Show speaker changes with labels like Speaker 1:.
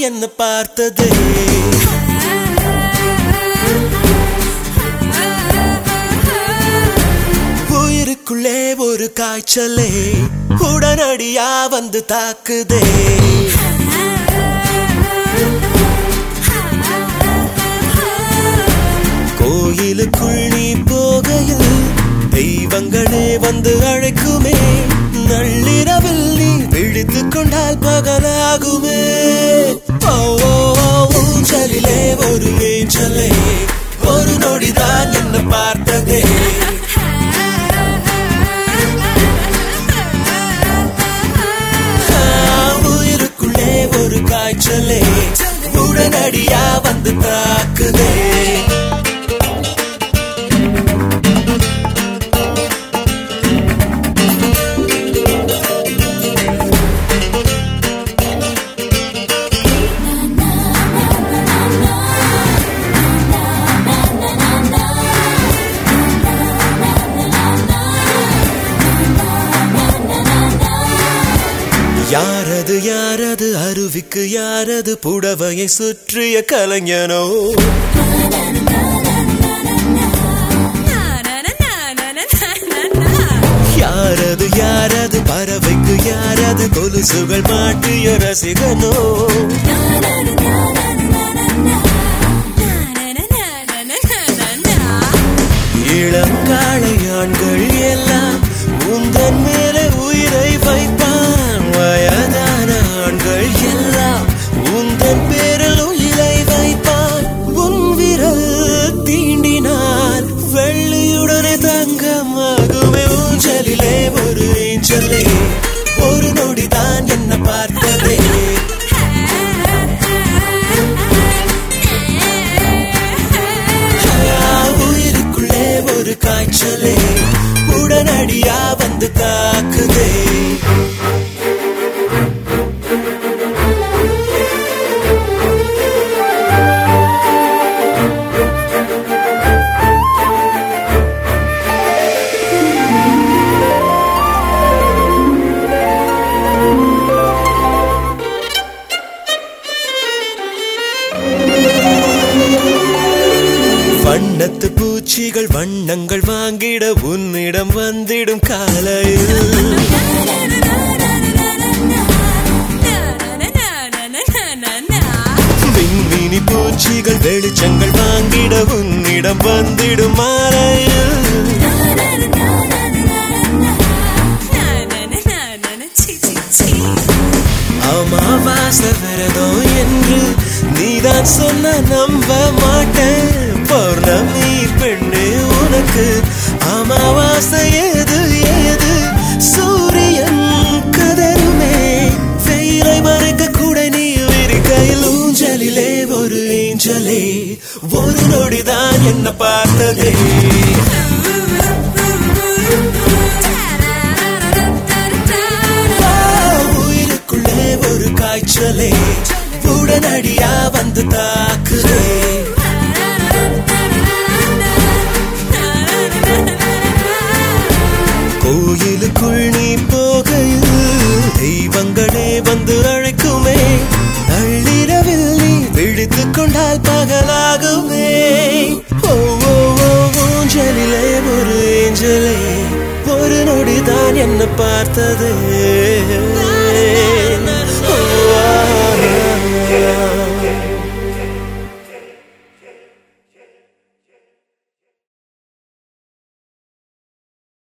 Speaker 1: என்ன பார்த்ததே உயிருக்குள்ளே ஒரு காய்ச்சலே உடனடியா வந்து தாக்குதே கோயிலுக்குள் நீ போகையில் தெய்வங்களே வந்து அழைக்குமே நள்ளிரவில் நீ விழித்துக் கொண்டால் பகலாகுமே ஓ, ஓ, ஓ, ஊஞ்சலிலே ஒரு ஏஞ்சலே ஒரு நொடிதான் என்ன பார்த்ததே ஆ, உயிருக்குள்ளே ஒரு காய்ச்சலே உடனடியா வந்து தாக்குதே யாரது யாரது அருவிக்கு யாரது புடவையை சுற்றிய கலைஞனோ யாரது யாரது பறவைக்கு யாரது கொலுசுகள் மாட்டிய ரசிகனோ இளங்காளை ஆண்கள் எல்லாம் உந்தன் மேலே உயிரை வைப்பான் வயதான ஆண்கள் எல்லாம் உந்தன் பேரில் உயிரை வைப்பான் உன் விரல் தீண்டினால் வெள்ளியுடனே தங்கமாகுமே ஊஞ்சலிலே ஒரு ஏஞ்சலே ஒரு நொடிதான் என்ன பார்த்ததே ஆ, உயிருக்குள்ளே ஒரு காய்ச்சலே உடனடியா வந்து தாக்குதே வண்ணத்து பூச்சிகள் வண்ணங்கள் வாங்கிட உன்னிடம் வந்திடும் காலையில் விண்மீனி பூச்சிகள் வெளிச்சங்கள் வாங்கிட உன்னிடம் வந்திடும் மாலையில் அமாவாசை விரதம் என்று நீதான் சொன்ன நம்ப மாட்டேன் பௌர்ணமி பெண்ணே உனக்கு அமாவாசை ஏது ஏது சூரியன் கதருமே வெயிலை மறைக்க கூட நீ விரிக்கையில் ஊஞ்சலிலே ஒரு ஏஞ்சலே ஒரு நொடிதான் என்ன பார்த்ததே ஆ, உயிருக்குள்ளே ஒரு காய்ச்சலே உடனடியா வந்து தாக்குதே கோயிலுக்குள் நீ போகையில் தெய்வங்களே வந்து அழைக்குமே நள்ளிரவில் நீ விழித்துக் கொண்டால் பகலாகுமே ஓ ஓ ஓ ஊஞ்சலிலே ஒரு ஏஞ்சலே ஒரு நொடிதான் என்ன பார்த்ததே